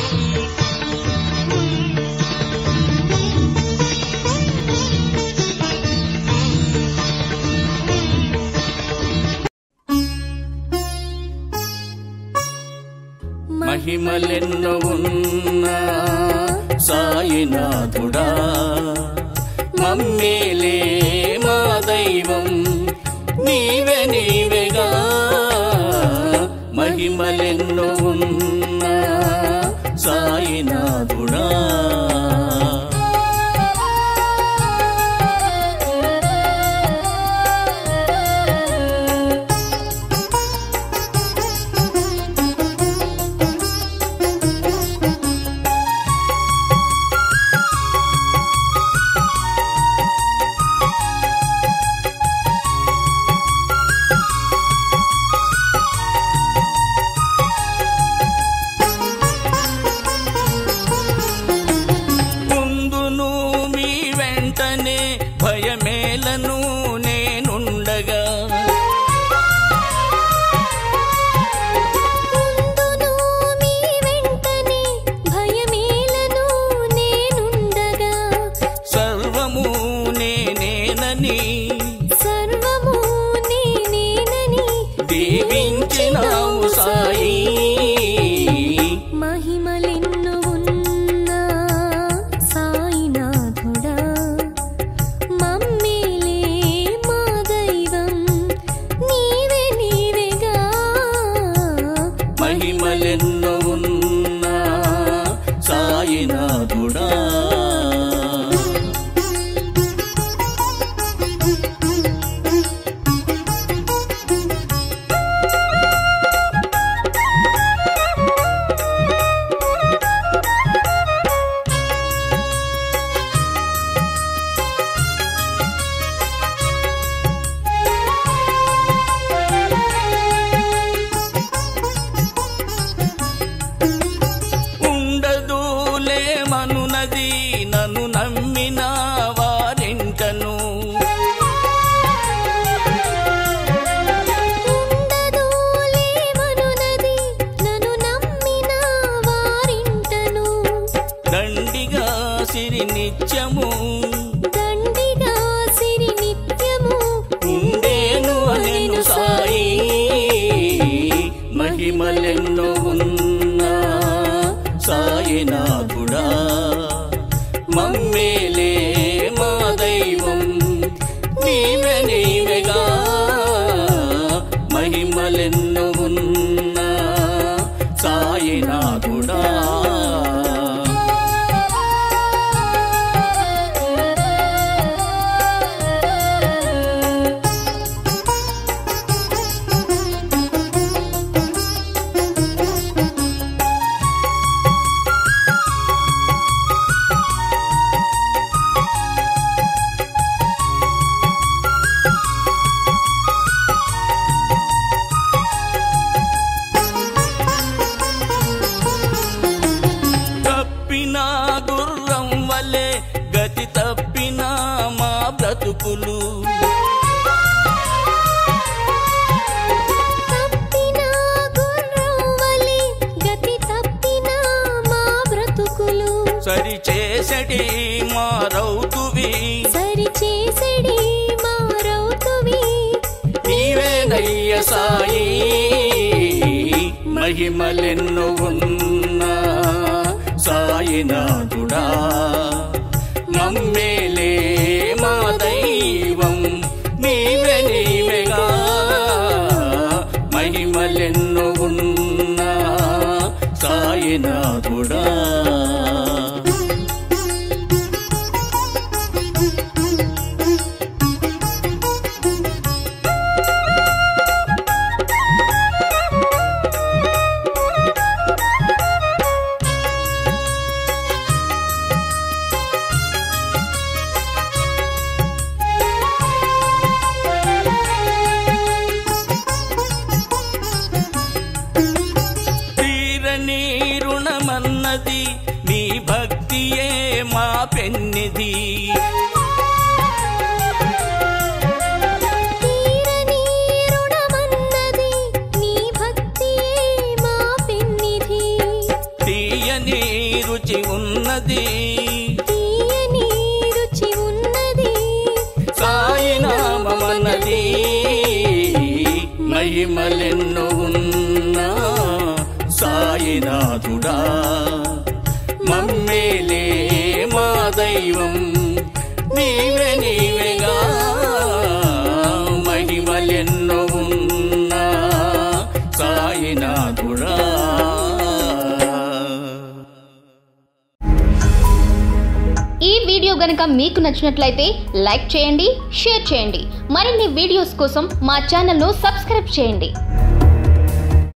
మహిమలెన్నో ఉన్నా సాయినాథుడా మమ్మేలే మా దైవం నీవే నీవేగా మహిమలెన్నో ఉన్నా సాయినాథుడా ముందును మీ వెంటనే భయమేలను నేనుండగా ముందును మీ వెంటనే భయమేలను నేనుండగా సర్వము నేనేనని సర్వము నేనేనని దీవించినావు సాయి మహిమలెన్నో ఉన్నా సాయినాథుడా మమ్మేలే మా దైవం నీవే నీవేగా మహిమలెన్నో ఉన్నా సాయినాథుడా ఉండదులే మనునది నన్ను నమ్మిన వారింటను ఉండదులే మనునది నన్ను నమ్మిన వారింటను దండిగా సిరి నిత్యము దండిగా సిరి నిత్యము ఉండేను అనెను సాయి మహిమలెన్నో ఉన్నా సాయినాథుడా మమ్మేలే మా దైవం నీవే నీవేగా మహిమలెన్నో ఉన్నా సాయినాథుడా తప్పిన గుర్రం వలె గతి తప్పిన మా బ్రతుకులు తప్పిన గుర్రం వలె గతి తప్పిన మా బ్రతుకులు సరి చేసడి మా రౌతువి సరి చేసడి మా రౌతువి నీవేనయ్య సాయి మహిమలెన్నో ఉన్నా సాయినాథుడా నమ్మేలే మా దైవం నీవే నీవేగా మహిమలెన్నో ఉన్నా సాయినాథుడా తీరని రుణమన్నది నీ భక్తియే మా పెన్నిది తీరని రుణమన్నది నీ భక్తియే మా పెన్నిధి తీయని రుచి ఉన్నది తీయని రుచి ఉన్నది సాయి నామమన్నది మహిమలెన్నో ఉన్నా సాయినాథుడా మమ్మేలే మా దైవం నీవే నీవేగా మహిమలెన్నో ఉన్నా సాయినాథుడా ఈ వీడియో గనక మీకు నచ్చినట్లయితే లైక్ చేయండి షేర్ చేయండి మరిన్ని వీడియోస్ కోసం మా ఛానల్ను సబ్స్క్రైబ్ చేయండి